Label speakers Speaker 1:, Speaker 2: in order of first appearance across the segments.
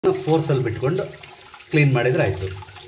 Speaker 1: ಫೋರ್ಸಲ್ಲಿ ಬಿಟ್ಕೊಂಡು ಕ್ಲೀನ್ ಮಾಡಿದರೆ ಆಯಿತು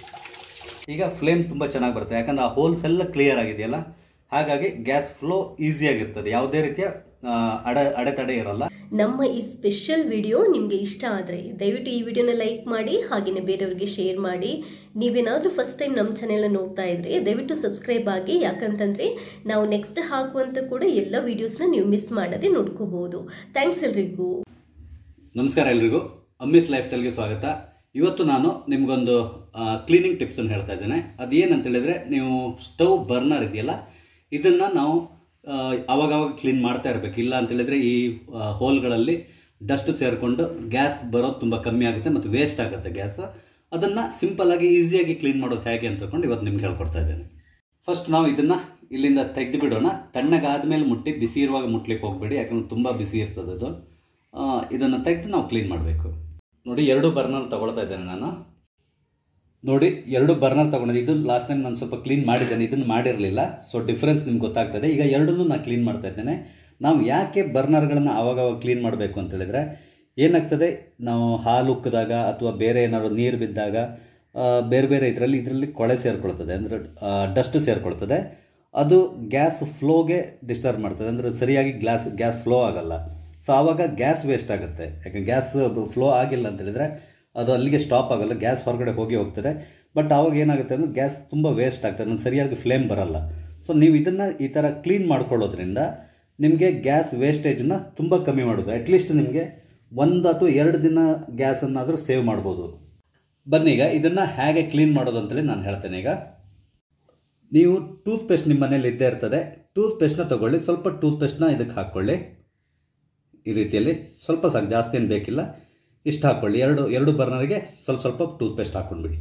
Speaker 1: ಈಗ ಫ್ಲೇಮ್ ತುಂಬ ಚೆನ್ನಾಗಿ ಬರುತ್ತೆ ಯಾಕಂದ್ರೆ ಆ ಹೋಲ್ಸ್ ಎಲ್ಲ ಕ್ಲಿಯರ್ ಆಗಿದೆಯಲ್ಲ ಹಾಗಾಗಿ ಗ್ಯಾಸ್ ಫ್ಲೋ ಈಸಿಯಾಗಿರ್ತದೆ ಯಾವುದೇ ರೀತಿಯ ಆ, ಅಡೆ ಅಡೆತಡೆ ಇರಲ್ಲ
Speaker 2: ನಮ್ಮ ಈ ಸ್ಪೆಷಲ್ ವಿಡಿಯೋ ನಿಮಗೆ ಇಷ್ಟ ಆದರೆ ದಯವಿಟ್ಟು ಈ ವಿಡಿಯೋನ ಲೈಕ್ ಮಾಡಿ ಹಾಗೆಯೇ ಬೇರೆಯವ್ರಿಗೆ ಶೇರ್ ಮಾಡಿ ನೀವೇನಾದರೂ ಫಸ್ಟ್ ಟೈಮ್ ನಮ್ಮ ಚಾನೆಲ್ನ ನೋಡ್ತಾ ಇದ್ರೆ ದಯವಿಟ್ಟು ಸಬ್ಸ್ಕ್ರೈಬ್ ಆಗಿ ಯಾಕಂತಂದರೆ ನಾವು ನೆಕ್ಸ್ಟ್ ಹಾಕುವಂಥ ಕೂಡ ಎಲ್ಲ ವೀಡಿಯೋಸ್ನ ನೀವು ಮಿಸ್ ಮಾಡದೆ ನೋಡ್ಕೋಬಹುದು ಥ್ಯಾಂಕ್ಸ್ ಎಲ್ರಿಗೂ
Speaker 1: ನಮಸ್ಕಾರ ಎಲ್ರಿಗೂ ಅಮ್ಮಿಸ್ ಲೈಫ್ ಸ್ಟೈಲ್ಗೆ ಸ್ವಾಗತ ಇವತ್ತು ನಾನು ನಿಮಗೊಂದು ಕ್ಲೀನಿಂಗ್ ಟಿಪ್ಸನ್ನು ಹೇಳ್ತಾ ಇದ್ದೇನೆ ಅದೇನಂತ ಹೇಳಿದ್ರೆ ನೀವು ಸ್ಟವ್ ಬರ್ನರ್ ಇದೆಯಲ್ಲ ಇದನ್ನು ನಾವು ಆ, ಅವಾಗವಾಗ ಕ್ಲೀನ್ ಮಾಡ್ತಾ ಇರಬೇಕು ಇಲ್ಲ ಅಂತ ಹೇಳಿದ್ರೆ ಈ ಆ, ಹೋಲ್ಗಳಲ್ಲಿ ಡಸ್ಟ್ ಸೇರಿಕೊಂಡು ಗ್ಯಾಸ್ ಬರೋದು ತುಂಬ ಕಮ್ಮಿ ಆಗುತ್ತೆ ಮತ್ತು ವೇಸ್ಟ್ ಆಗುತ್ತೆ ಗ್ಯಾಸ್ ಅದನ್ನು ಸಿಂಪಲ್ಲಾಗಿ ಈಸಿಯಾಗಿ ಕ್ಲೀನ್ ಮಾಡೋದು ಹೇಗೆ ಅಂತ ತಿಳ್ಕೊಂಡು ಇವತ್ತು ನಿಮ್ಗೆ ಹೇಳ್ಕೊಡ್ತಾ ಇದ್ದೇನೆ ಫಸ್ಟ್ ನಾವು ಇದನ್ನು ಇಲ್ಲಿಂದ ತೆಗೆದು ಬಿಡೋಣ ತಣ್ಣಗಾದ್ಮೇಲೆ ಮುಟ್ಟಿ ಬಿಸಿ ಇರುವಾಗ ಮುಟ್ಲಿಕ್ಕೆ ಹೋಗಬೇಡಿ ಯಾಕಂದ್ರೆ ತುಂಬ ಬಿಸಿ ಇರ್ತದೆ ಅದು ಇದನ್ನು ತೆಗೆದು ನಾವು ಕ್ಲೀನ್ ಮಾಡಬೇಕು ನೋಡಿ ಎರಡು ಬರ್ನರ್ ತಗೊಳ್ತಾ ಇದ್ದೇನೆ ನಾನು ನೋಡಿ ಎರಡು ಬರ್ನರ್ ತಗೊಂಡಿದ್ದೆ ಇದು ಲಾಸ್ಟ್ ಟೈಮ್ ನಾನು ಸ್ವಲ್ಪ ಕ್ಲೀನ್ ಮಾಡಿದ್ದೇನೆ ಇದನ್ನು ಮಾಡಿರಲಿಲ್ಲ ಸೊ ಡಿಫ್ರೆನ್ಸ್ ನಿಮ್ಗೆ ಗೊತ್ತಾಗ್ತದೆ ಈಗ ಎರಡನ್ನೂ ನಾನು ಕ್ಲೀನ್ ಮಾಡ್ತಾ ಇದ್ದೇನೆ ನಾವು ಯಾಕೆ ಬರ್ನರ್ಗಳನ್ನು ಆವಾಗವಾಗ ಕ್ಲೀನ್ ಮಾಡಬೇಕು ಅಂತ ಹೇಳಿದ್ರೆ ಏನಾಗ್ತದೆ ನಾವು ಹಾಲು ಉಕ್ಕಿದಾಗ ಅಥವಾ ಬೇರೆ ಏನಾದ್ರು ನೀರು ಬಿದ್ದಾಗ ಆ, ಬೇರೆ ಬೇರೆ ಇದರಲ್ಲಿ ಇದರಲ್ಲಿ ಕೊಳೆ ಸೇರ್ಕೊಳ್ತದೆ ಅಂದರೆ ಡಸ್ಟ್ ಸೇರ್ಕೊಳ್ತದೆ ಅದು ಗ್ಯಾಸ್ ಫ್ಲೋಗೆ ಡಿಸ್ಟರ್ಬ್ ಮಾಡ್ತದೆ ಅಂದರೆ ಸರಿಯಾಗಿ ಗ್ಲಾಸ್ ಗ್ಯಾಸ್ ಫ್ಲೋ ಆಗಲ್ಲ ಸೊ ಆವಾಗ ಗ್ಯಾಸ್ ವೇಸ್ಟ್ ಆಗುತ್ತೆ ಯಾಕೆ ಗ್ಯಾಸ್ ಫ್ಲೋ ಆಗಿಲ್ಲ ಅಂತ ಹೇಳಿದ್ರೆ ಅದು ಅಲ್ಲಿಗೆ ಸ್ಟಾಪ್ ಆಗಲ್ಲ ಗ್ಯಾಸ್ ಹೊರಗಡೆ ಹೋಗಿ ಹೋಗ್ತದೆ ಬಟ್ ಆವಾಗ ಏನಾಗುತ್ತೆ ಅಂದರೆ ಗ್ಯಾಸ್ ತುಂಬ ವೇಸ್ಟ್ ಆಗ್ತದೆ ಅಂದರೆ ಸರಿಯಾಗಿ ಫ್ಲೇಮ್ ಬರಲ್ಲ ಸೊ ನೀವು ಇದನ್ನು ಈ ಥರ ಕ್ಲೀನ್ ಮಾಡ್ಕೊಳ್ಳೋದ್ರಿಂದ ನಿಮಗೆ ಗ್ಯಾಸ್ ವೇಸ್ಟೇಜನ್ನ ತುಂಬ ಕಮ್ಮಿ ಮಾಡೋದು ಅಟ್ಲೀಸ್ಟ್ ನಿಮಗೆ ಒಂದು ಅಥವಾ ಎರಡು ದಿನ ಗ್ಯಾಸನ್ನಾದರೂ ಸೇವ್ ಮಾಡ್ಬೋದು ಬನ್ನಿ ಈಗ ಇದನ್ನು ಹೇಗೆ ಕ್ಲೀನ್ ಮಾಡೋದು ಅಂತೇಳಿ ನಾನು ಹೇಳ್ತೇನೆ ಈಗ ನೀವು ಟೂತ್ ಪೇಸ್ಟ್ ನಿಮ್ಮ ಮನೇಲಿ ಇದ್ದೇ ಇರ್ತದೆ ಟೂತ್ ಪೇಸ್ಟ್ನ ತೊಗೊಳ್ಳಿ ಸ್ವಲ್ಪ ಟೂತ್ ಪೇಸ್ಟ್ನ ಇದಕ್ಕೆ ಹಾಕ್ಕೊಳ್ಳಿ ಈ ರೀತಿಯಲ್ಲಿ ಸ್ವಲ್ಪ ಸಾಕು ಜಾಸ್ತಿ ಏನು ಬೇಕಿಲ್ಲ ಇಷ್ಟು ಹಾಕ್ಕೊಳ್ಳಿ ಎರಡು ಎರಡು ಬರ್ನರ್ಗೆ ಸ್ವಲ್ಪ ಸ್ವಲ್ಪ ಟೂತ್ ಪೇಸ್ಟ್ ಹಾಕ್ಕೊಂಡ್ಬಿಡಿ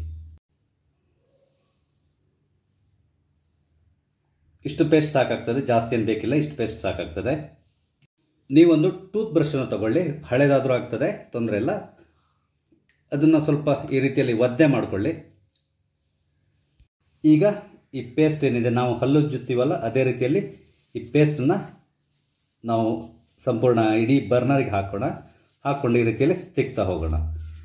Speaker 1: ಇಷ್ಟು ಪೇಸ್ಟ್ ಸಾಕಾಗ್ತದೆ ಜಾಸ್ತಿ ಏನು ಬೇಕಿಲ್ಲ ಇಷ್ಟು ಪೇಸ್ಟ್ ಸಾಕಾಗ್ತದೆ ನೀವೊಂದು ಟೂತ್ ಬ್ರಷನ್ನು ತಗೊಳ್ಳಿ ಹಳೇದಾದರೂ ಆಗ್ತದೆ ತೊಂದರೆ ಇಲ್ಲ ಅದನ್ನು ಸ್ವಲ್ಪ ಈ ರೀತಿಯಲ್ಲಿ ಒದ್ದೆ ಮಾಡಿಕೊಳ್ಳಿ ಈಗ ಈ ಪೇಸ್ಟ್ ಏನಿದೆ ನಾವು ಹಲ್ಲುಜ್ಜುತ್ತೀವಲ್ಲ ಅದೇ ರೀತಿಯಲ್ಲಿ ಈ ಪೇಸ್ಟನ್ನು ನಾವು ಸಂಪೂರ್ಣ ಇಡೀ ಬರ್ನರ್ಗೆ ಹಾಕೋಣ ಹಾಕ್ಕೊಂಡು ಈ ರೀತಿಯಲ್ಲಿ ತಿಕ್ತಾ ಹೋಗೋಣ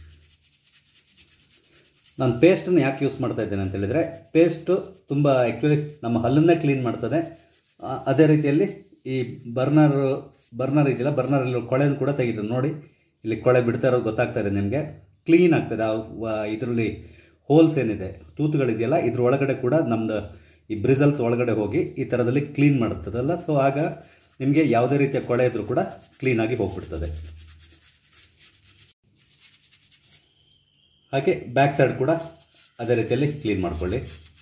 Speaker 1: ನಾನು ಪೇಸ್ಟನ್ನು ಯಾಕೆ ಯೂಸ್ ಮಾಡ್ತಾ ಇದ್ದೇನೆ ಅಂತ ಹೇಳಿದರೆ ಪೇಸ್ಟು ತುಂಬ ಆ್ಯಕ್ಚುಲಿ ನಮ್ಮ ಹಲ್ಲನ್ನೇ ಕ್ಲೀನ್ ಮಾಡ್ತದೆ ಆ, ಅದೇ ರೀತಿಯಲ್ಲಿ ಈ ಬರ್ನರ್ ಬರ್ನರ್ ಇದೆಯಲ್ಲ ಬರ್ನರಲ್ಲಿ ಕೊಳೆನ ಕೂಡ ತೆಗಿತದೆ ನೋಡಿ ಇಲ್ಲಿ ಕೊಳೆ ಬಿಡ್ತಾ ಇರೋದು ಗೊತ್ತಾಗ್ತಾ ಇದೆ ನಿಮಗೆ ಕ್ಲೀನ್ ಆಗ್ತದೆ ಆ ಇದರಲ್ಲಿ ಹೋಲ್ಸ್ ಏನಿದೆ ತೂತುಗಳಿದೆಯಲ್ಲ ಇದ್ರ ಒಳಗಡೆ ಕೂಡ ನಮ್ಮದು ಈ ಬ್ರಿಸಲ್ಸ್ ಒಳಗಡೆ ಹೋಗಿ ಈ ಥರದಲ್ಲಿ ಕ್ಲೀನ್ ಮಾಡುತ್ತದಲ್ಲ ಸೊ ಆಗ ನಿಮಗೆ ಯಾವುದೇ ರೀತಿಯ ಕೊಳೆ ಇದ್ರೂ ಕೂಡ ಕ್ಲೀನಾಗಿ ಹೋಗ್ಬಿಡ್ತದೆ ಹಾಗೆ ಬ್ಯಾಕ್ ಸೈಡ್ ಕೂಡ ಅದೇ ರೀತಿಯಲ್ಲಿ ಕ್ಲೀನ್ ಮಾಡ್ಕೊಳ್ಳಿ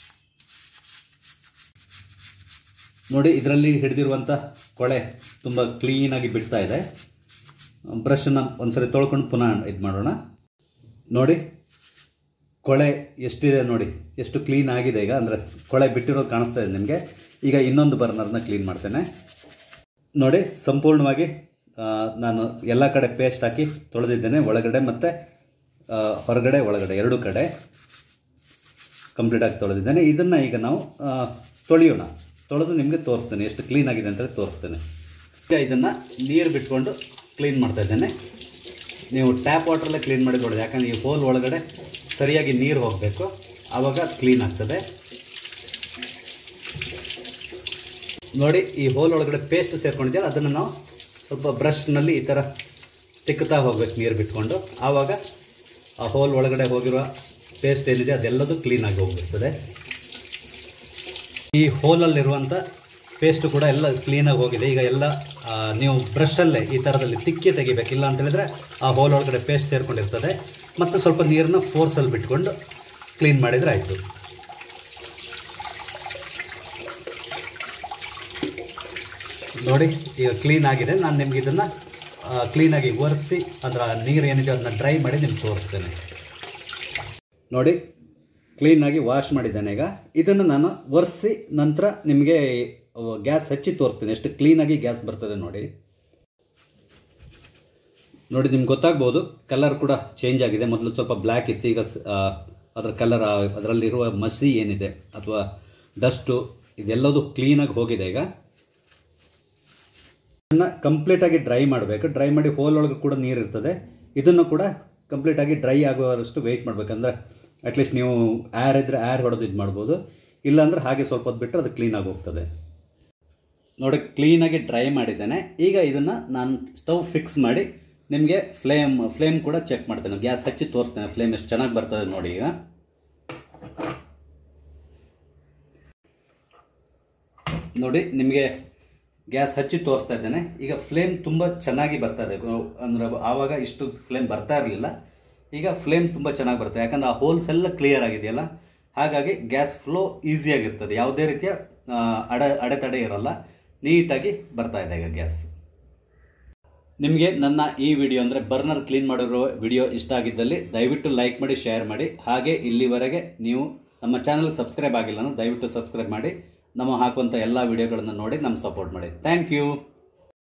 Speaker 1: ನೋಡಿ ಇದರಲ್ಲಿ ಹಿಡಿದಿರುವಂಥ ಕೊಳೆ ತುಂಬ ಕ್ಲೀನಾಗಿ ಬಿಡ್ತಾ ಇದೆ ಬ್ರಷನ್ನು ಒಂದ್ಸರಿ ತೊಳ್ಕೊಂಡು ಪುನಃ ಇದು ಮಾಡೋಣ ನೋಡಿ ಕೊಳೆ ಎಷ್ಟಿದೆ ನೋಡಿ ಎಷ್ಟು ಕ್ಲೀನ್ ಆಗಿದೆ ಈಗ ಅಂದರೆ ಕೊಳೆ ಬಿಟ್ಟಿರೋದು ಕಾಣಿಸ್ತಾ ಇದೆ ನಿಮಗೆ ಈಗ ಇನ್ನೊಂದು ಬರ್ನರ್ನ ಕ್ಲೀನ್ ಮಾಡ್ತೇನೆ ನೋಡಿ ಸಂಪೂರ್ಣವಾಗಿ ಆ, ನಾನು ಎಲ್ಲ ಕಡೆ ಪೇಸ್ಟ್ ಹಾಕಿ ತೊಳೆದಿದ್ದೇನೆ ಒಳಗಡೆ ಮತ್ತು ಆ, ಹೊರಗಡೆ ಒಳಗಡೆ ಎರಡೂ ಕಡೆ ಕಂಪ್ಲೀಟಾಗಿ ತೊಳೆದಿದ್ದೇನೆ ಇದನ್ನು ಈಗ ನಾವು ಆ, ತೊಳೆಯೋಣ ತೊಳೆದು ನಿಮಗೆ ತೋರಿಸ್ತೇನೆ ಎಷ್ಟು ಕ್ಲೀನ್ ಆಗಿದೆ ಅಂತ ತೋರಿಸ್ತೇನೆ ಈಗ ಇದನ್ನು ನೀರು ಬಿಟ್ಕೊಂಡು ಕ್ಲೀನ್ ಮಾಡ್ತಾ ಇದ್ದೇನೆ ನೀವು ಟ್ಯಾಪ್ ವಾಟ್ರಲ್ಲೇ ಕ್ಲೀನ್ ಮಾಡಿ ತೊಳೆದು ಯಾಕಂದರೆ ಈ ಹೋಲ್ ಒಳಗಡೆ ಸರಿಯಾಗಿ ನೀರು ಹೋಗಬೇಕು ಆವಾಗ ಕ್ಲೀನ್ ಆಗ್ತದೆ ನೋಡಿ ಈ ಹೋಲ್ ಒಳಗಡೆ ಪೇಸ್ಟ್ ಸೇರ್ಕೊಂಡಿದೆಯಲ್ಲ ಅದನ್ನು ನಾವು ಸ್ವಲ್ಪ ಬ್ರಷ್ನಲ್ಲಿ ಈ ಥರ ತಿಕ್ಕುತ್ತಾ ಹೋಗ್ಬೇಕು ನೀರು ಬಿಟ್ಕೊಂಡು ಆವಾಗ ಆ ಹೋಲ್ ಒಳಗಡೆ ಹೋಗಿರುವ ಪೇಸ್ಟ್ ಏನಿದೆ ಅದೆಲ್ಲದೂ ಕ್ಲೀನಾಗಿ ಹೋಗ್ಬಿಡ್ತದೆ ಈ ಹೋಲಲ್ಲಿರುವಂಥ ಪೇಸ್ಟು ಕೂಡ ಎಲ್ಲ ಕ್ಲೀನಾಗಿ ಹೋಗಿದೆ ಈಗ ಎಲ್ಲ ಆ, ನೀವು ಬ್ರಷಲ್ಲೇ ಈ ಥರದಲ್ಲಿ ತಿಕ್ಕಿ ತೆಗಿಬೇಕು ಇಲ್ಲ ಅಂತ ಹೇಳಿದ್ರೆ ಆ ಹೋಲ್ ಒಳಗಡೆ ಪೇಸ್ಟ್ ಸೇರ್ಕೊಂಡಿರ್ತದೆ ಮತ್ತು ಸ್ವಲ್ಪ ನೀರನ್ನ ಫೋರ್ಸಲ್ಲಿ ಬಿಟ್ಕೊಂಡು ಕ್ಲೀನ್ ಮಾಡಿದರೆ ಆಯಿತು ನೋಡಿ ಈಗ ಕ್ಲೀನ್ ಆಗಿದೆ ನಾನು ನಿಮ್ಗೆ ಇದನ್ನು ಕ್ಲೀನಾಗಿ ಒರೆಸಿ ಅದರ ನೀರು ಏನಿದೆ ಅದನ್ನ ಡ್ರೈ ಮಾಡಿ ನಿಮ್ಗೆ ತೋರಿಸ್ತೇನೆ ನೋಡಿ ಕ್ಲೀನಾಗಿ ವಾಶ್ ಮಾಡಿದ್ದೇನೆ ಈಗ ಇದನ್ನು ನಾನು ಒರೆಸಿ ನಂತರ ನಿಮಗೆ ಗ್ಯಾಸ್ ಹಚ್ಚಿ ತೋರಿಸ್ತೀನಿ ಎಷ್ಟು ಕ್ಲೀನಾಗಿ ಗ್ಯಾಸ್ ಬರ್ತದೆ ನೋಡಿ ನೋಡಿ ನಿಮ್ಗೆ ಗೊತ್ತಾಗ್ಬೋದು ಕಲರ್ ಕೂಡ ಚೇಂಜ್ ಆಗಿದೆ ಮೊದಲು ಸ್ವಲ್ಪ ಬ್ಲ್ಯಾಕ್ ಇತ್ತು ಈಗ ಸ- ಆ, ಅದರ ಕಲರ್ ಅದರಲ್ಲಿರುವ ಮಸಿ ಏನಿದೆ ಅಥವಾ ಡಸ್ಟು ಇದೆಲ್ಲದು ಕ್ಲೀನಾಗಿ ಹೋಗಿದೆ ಈಗ ಇದನ್ನು ಕಂಪ್ಲೀಟಾಗಿ ಡ್ರೈ ಮಾಡಬೇಕು ಡ್ರೈ ಮಾಡಿ ಹೋಲ್ ಒಳಗೆ ಕೂಡ ನೀರು ಇರ್ತದೆ ಇದನ್ನು ಕೂಡ ಕಂಪ್ಲೀಟಾಗಿ ಡ್ರೈ ಆಗೋವಷ್ಟು ವೆಯ್ಟ್ ಮಾಡಬೇಕಂದ್ರೆ ಅಟ್ಲೀಸ್ಟ್ ನೀವು ಏರ್ ಇದ್ದರೆ ಏರ್ ಹೊಡೆದು ಇದು ಮಾಡ್ಬೋದು ಇಲ್ಲಾಂದ್ರೆ ಹಾಗೆ ಸ್ವಲ್ಪ ಹೊತ್ತು ಬಿಟ್ಟರೆ ಅದು ಕ್ಲೀನಾಗಿ ಹೋಗ್ತದೆ ನೋಡಿ ಕ್ಲೀನಾಗಿ ಡ್ರೈ ಮಾಡಿದ್ದೇನೆ ಈಗ ಇದನ್ನು ನಾನು ಸ್ಟವ್ ಫಿಕ್ಸ್ ಮಾಡಿ ನಿಮಗೆ ಫ್ಲೇಮ್ ಫ್ಲೇಮ್ ಕೂಡ ಚೆಕ್ ಮಾಡ್ತೇನೆ ಗ್ಯಾಸ್ ಹಚ್ಚಿ ತೋರಿಸ್ತೇನೆ ಫ್ಲೇಮ್ ಎಷ್ಟು ಚೆನ್ನಾಗಿ ಬರ್ತದೆ ನೋಡಿ ಈಗ ನೋಡಿ ನಿಮಗೆ ಗ್ಯಾಸ್ ಹಚ್ಚಿ ತೋರಿಸ್ತಾ ಇದ್ದೇನೆ ಈಗ ಫ್ಲೇಮ್ ತುಂಬ ಚೆನ್ನಾಗಿ ಬರ್ತಾ ಇದೆ ಅಂದ್ರೆ ಆವಾಗ ಇಷ್ಟು ಫ್ಲೇಮ್ ಬರ್ತಾ ಇರಲಿಲ್ಲ ಈಗ ಫ್ಲೇಮ್ ತುಂಬ ಚೆನ್ನಾಗಿ ಬರ್ತದೆ ಯಾಕಂದ್ರೆ ಆ ಹೋಲ್ಸ್ ಎಲ್ಲ ಕ್ಲಿಯರ್ ಆಗಿದೆಯಲ್ಲ ಹಾಗಾಗಿ ಗ್ಯಾಸ್ ಫ್ಲೋ ಈಸಿಯಾಗಿರ್ತದೆ ಯಾವುದೇ ರೀತಿಯ ಆ, ಅಡ ಅಡೆತಡೆ ಇರೋಲ್ಲ ನೀಟಾಗಿ ಬರ್ತಾ ಇದೆ ಈಗ ಗ್ಯಾಸ್ ನಿಮಗೆ ನನ್ನ ಈ ವಿಡಿಯೋ ಅಂದರೆ ಬರ್ನರ್ ಕ್ಲೀನ್ ಮಾಡಿರೋ ವಿಡಿಯೋ ಇಷ್ಟ ಆಗಿದ್ದಲ್ಲಿ ದಯವಿಟ್ಟು ಲೈಕ್ ಮಾಡಿ ಶೇರ್ ಮಾಡಿ ಹಾಗೆ ಇಲ್ಲಿವರೆಗೆ ನೀವು ನಮ್ಮ ಚಾನಲ್ ಸಬ್ಸ್ಕ್ರೈಬ್ ಆಗಿಲ್ಲ ಅಂದ್ರೆ ದಯವಿಟ್ಟು ಸಬ್ಸ್ಕ್ರೈಬ್ ಮಾಡಿ ನಮ್ಮ ಹಾಕುವಂಥ ಎಲ್ಲ ವಿಡಿಯೋಗಳನ್ನು ನೋಡಿ ನಮ್ಗೆ ಸಪೋರ್ಟ್ ಮಾಡಿ ಥ್ಯಾಂಕ್ ಯು